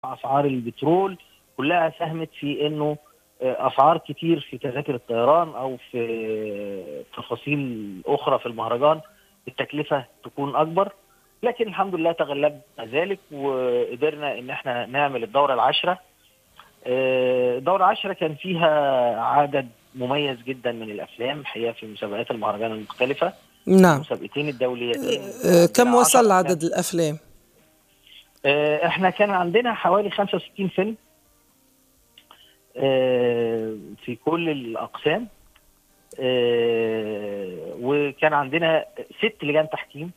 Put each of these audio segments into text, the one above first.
اسعار البترول كلها ساهمت في انه اسعار كتير في تذاكر الطيران او في تفاصيل اخرى في المهرجان التكلفه تكون اكبر لكن الحمد لله تغلبنا ذلك وقدرنا ان احنا نعمل الدوره العاشره الدوره العاشره كان فيها عدد مميز جدا من الافلام الحقيقه في مسابقات المهرجان المختلفه نعم المسابقتين الدوليتين آه، كم وصل عدد الافلام؟ آه، احنا كان عندنا حوالي 65 فيلم آه، في كل الاقسام آه، وكان عندنا ست لجان تحكيم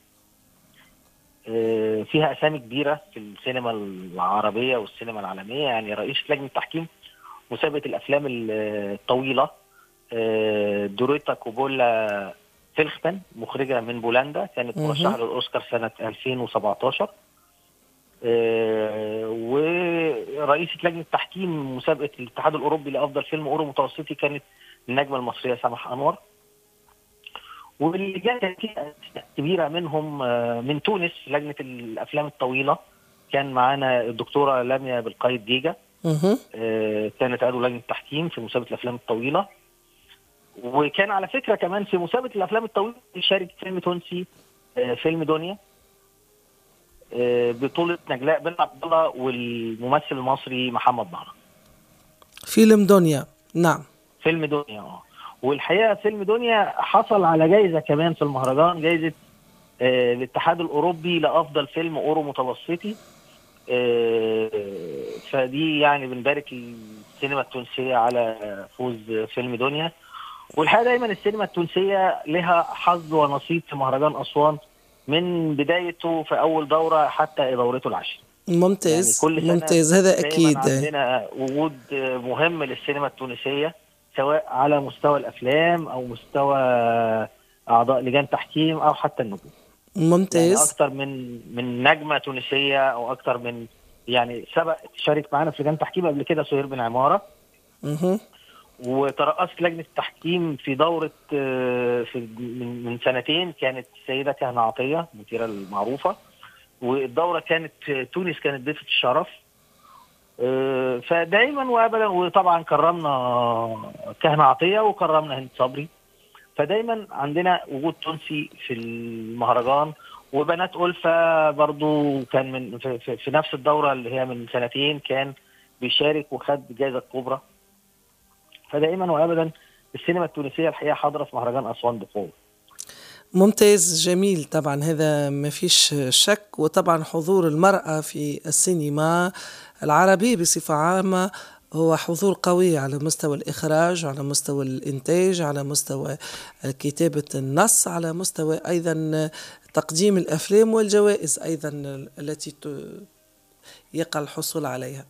فيها اسامي كبيره في السينما العربيه والسينما العالميه يعني رئيس لجنه تحكيم مسابقه الافلام الطويله دوريتا كوبولا فيلختن مخرجه من بولندا كانت مرشحه للاوسكار سنه 2017 آه ورئيسة لجنة تحكيم مسابقة الاتحاد الأوروبي لأفضل فيلم أورو متوسطي كانت النجمة المصرية سمح أنور واللجان كانت كبيرة منهم آه من تونس لجنة الأفلام الطويلة كان معانا الدكتورة لميا بالقايد جيجا آه كانت عضو لجنة تحكيم في مسابقة الأفلام الطويلة وكان على فكرة كمان في مسابقة الأفلام الطويلة شارك فيلم تونسي فيلم دنيا بطولة نجلاء بن عبد الله والممثل المصري محمد نهر فيلم دنيا نعم فيلم دنيا اه والحقيقة فيلم دنيا حصل على جايزة كمان في المهرجان جايزة آه الاتحاد الأوروبي لأفضل فيلم أورو متوسطي آه فدي يعني بنبارك السينما التونسية على فوز فيلم دنيا والحقيقة دايما السينما التونسية لها حظ ونصيب في مهرجان أسوان من بدايته في اول دوره حتى دورته العاشره ممتاز يعني كل سنة ممتاز هذا اكيد عندنا وجود مهم للسينما التونسيه سواء على مستوى الافلام او مستوى اعضاء لجان تحكيم او حتى النجوم ممتاز يعني اكتر من من نجمه تونسيه او اكتر من يعني سبق شارك معانا في لجان تحكيم قبل كده سهير بن عماره اها وترأست لجنة التحكيم في دورة في من سنتين كانت السيدة كهنة عطية المديرة المعروفة والدورة كانت تونس كانت ضيفة الشرف فدايما وابدا وطبعا كرمنا كهنة عطية وكرمنا هند صبري فدايما عندنا وجود تونسي في المهرجان وبنات ألفة برضو كان من في, في نفس الدورة اللي هي من سنتين كان بيشارك وخد جائزة كبرى فدائما وابدا السينما التونسيه الحقيقه حاضره في مهرجان اسوان بقوه. ممتاز جميل طبعا هذا ما فيش شك وطبعا حضور المرأة في السينما العربية بصفة عامة هو حضور قوي على مستوى الإخراج على مستوى الإنتاج على مستوى كتابة النص على مستوى أيضا تقديم الأفلام والجوائز أيضا التي يقع الحصول عليها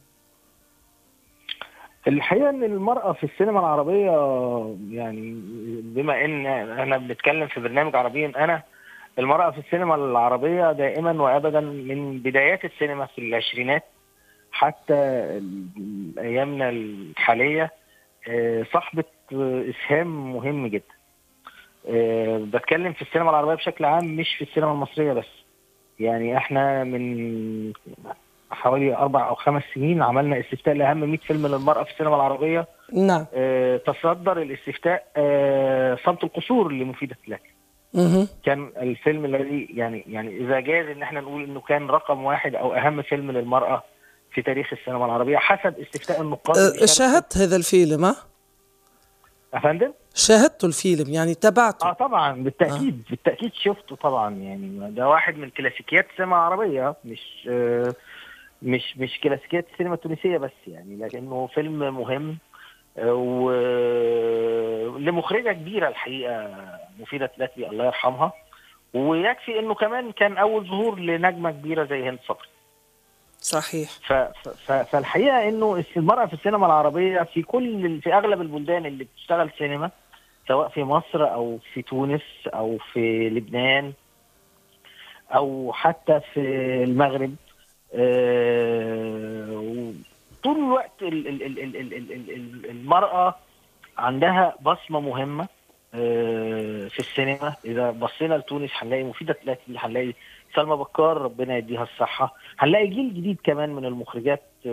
الحقيقه ان المراه في السينما العربيه يعني بما ان احنا بنتكلم في برنامج عربي انا المراه في السينما العربيه دائما وابدا من بدايات السينما في العشرينات حتى ايامنا الحاليه صاحبه اسهام مهم جدا بتكلم في السينما العربيه بشكل عام مش في السينما المصريه بس يعني احنا من حوالي اربع او خمس سنين عملنا استفتاء لاهم 100 فيلم للمراه في السينما العربيه نعم آه تصدر الاستفتاء آه صمت القصور لمفيده لك كان الفيلم الذي يعني يعني اذا جاز ان احنا نقول انه كان رقم واحد او اهم فيلم للمراه في تاريخ السينما العربيه حسب استفتاء النقاد أه شاهدت هذا الفيلم ها؟ افندم؟ شاهدت الفيلم يعني تابعته اه طبعا بالتاكيد آه. بالتاكيد شفته طبعا يعني ده واحد من كلاسيكيات السينما العربيه مش آه مش مش كلاسيكيات السينما التونسيه بس يعني لكنه فيلم مهم و لمخرجه كبيره الحقيقه مفيده لاتبي الله يرحمها ويكفي انه كمان كان اول ظهور لنجمه كبيره زي هند صبري صحيح ف... ف... فالحقيقه انه المراه في السينما العربيه في كل في اغلب البلدان اللي بتشتغل سينما سواء في مصر او في تونس او في لبنان او حتى في المغرب آه طول الوقت ال ال ال ال ال ال ال المرأة عندها بصمة مهمة في السينما اذا بصينا لتونس هنلاقي مفيده تلاتي هنلاقي سلمى بكار ربنا يديها الصحه هنلاقي جيل جديد كمان من المخرجات